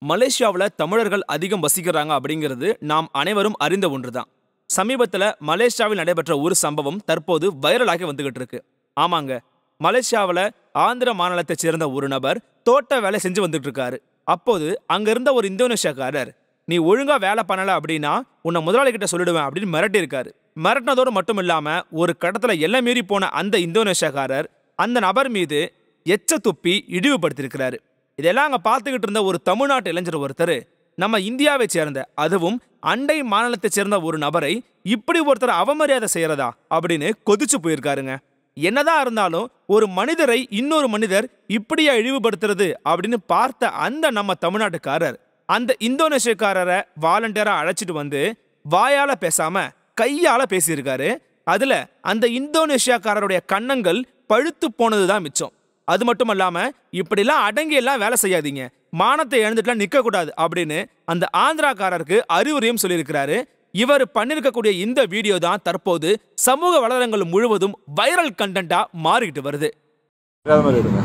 மலேசியாவுல தமிழர்கள் அதிகம் வசிக்கிறாங்க அப்படிங்கிறது நாம் அனைவரும் அறிந்த ஒன்றுதான் சமீபத்துல மலேசியாவில் நடைபெற்ற ஒரு சம்பவம் தற்போது வைரலாகி வந்துகிட்டு இருக்கு ஆமாங்க மலேசியாவுல ஆந்திர மாநிலத்தைச் சேர்ந்த ஒரு நபர் தோட்ட வேலை செஞ்சு வந்துட்டு இருக்காரு அப்போது அங்க இருந்த ஒரு இந்தோனேஷியாக்காரர் நீ ஒழுங்கா வேலை பண்ணல அப்படின்னா உன்னை முதலாளி கிட்ட சொல்லிடுவேன் அப்படின்னு மிரட்டி இருக்காரு மிரட்டினதோடு மட்டும் இல்லாம ஒரு கடத்துல எல்லை மீறி போன அந்த இந்தோனேஷியாக்காரர் அந்த நபர் மீது எச்ச துப்பி இழிவுபடுத்தியிருக்கிறாரு இதெல்லாம் அங்க பார்த்துக்கிட்டு இருந்த ஒரு தமிழ்நாட்டு இளைஞர் ஒருத்தர் நம்ம இந்தியாவை சேர்ந்த அதுவும் அண்டை மாநிலத்தைச் சேர்ந்த ஒரு நபரை இப்படி ஒருத்தர் அவமரியாதை செய்யறதா அப்படின்னு கொதிச்சு போயிருக்காருங்க என்னதான் இருந்தாலும் ஒரு மனிதரை இன்னொரு மனிதர் இப்படியா இழிவுபடுத்துறது அப்படின்னு பார்த்த அந்த நம்ம தமிழ்நாட்டுக்காரர் அந்த இந்தோனேஷியக்காரரை வாலண்டியரா அழைச்சிட்டு வந்து வாயால பேசாம கையால பேசியிருக்காரு அதுல அந்த இந்தோனேஷியாக்காரருடைய கன்னங்கள் பழுத்து போனதுதான் மிச்சம் அது மட்டும் இல்லாம இப்படிலாம் அடங்கி எல்லாம் வேலை செய்யாதீங்க மானத்தை இழந்துட்டுலாம் நிக்க கூடாது அப்படின்னு அந்த ஆந்திராக்காரருக்கு அறிவுரையும் சொல்லியிருக்கிறாரு இவர் பண்ணிருக்கக்கூடிய இந்த வீடியோ தான் தற்போது சமூக வலைதளங்கள் முழுவதும் வைரல் கண்டென்ட்டா மாறிக்கிட்டு வருது இல்லாத மாதிரி எடுங்க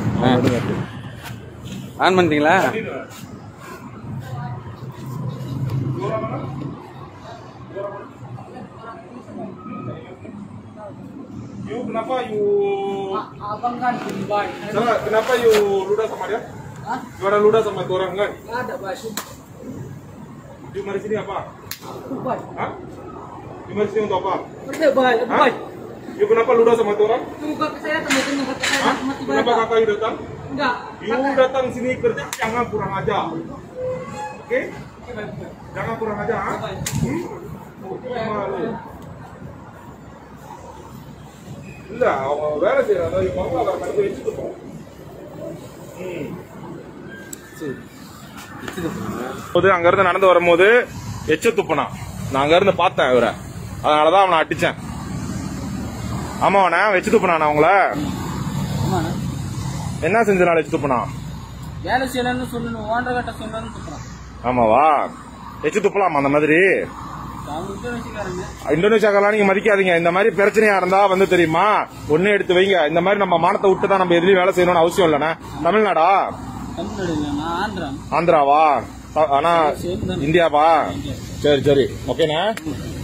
ஆன் பண்ணிட்டீங்களா You kenapa you Abang kan Dubai. Salah, kenapa you ludah sama dia? Hah? You ada ludah sama itu orang kan? Nggak ada baju. You mari sini apa? Dubai. Hah? You mari sini untuk apa? Udah Dubai, Hah? Dubai. You kenapa ludah sama itu orang? Tunggu kakak saya teman tunggu kakak saya Hah? mati Kenapa banyak. kakak you datang? Enggak. You datang sini kerja jangan kurang aja. Oke? Jangan kurang aja, ha? Hmm? Malu. இல்ல அவங்க வேலை செய்யறாங்க இப்போ வந்து அவரை கண்டு வச்சுட்டு போது அங்க இருந்து நடந்து வரும்போது எச்ச துப்புனான் நான் அங்க இருந்து பார்த்தேன் இவரை அதனாலதான் அவனை அடிச்சேன் ஆமா அவனை வச்சு துப்புனான் அவங்கள Gimana? என்ன செஞ்சனால எச்சு துப்புனான் வேலை செய்யணும்னு சொல்லணும் ஓனர் கிட்ட சொல்லணும்னு சொல்றான் ஆமாவா எச்சு துப்பலாமா அந்த மாதிரி அவங்க இந்தோனேஷியக்காரங்க இந்தோனேஷியாக்கெல்லாம் நீங்க மதிக்காதீங்க இந்த மாதிரி பிரச்சனையா இருந்தா வந்து தெரியுமா ஒண்ணு எடுத்து வைங்க இந்த மாதிரி நம்ம மானத்தை விட்டு தான் நம்ம எதுலயும் வேலை செய்யணும்னு அவசியம் இல்லைண்ணே தமிழ்நாடா தமிழ்நாடு இல்லை நான் ஆந்திரா ஆந்திராவா ஆ- ஆனா சேம் தான் இந்தியாவா சரி சரி ஓகேண்ணா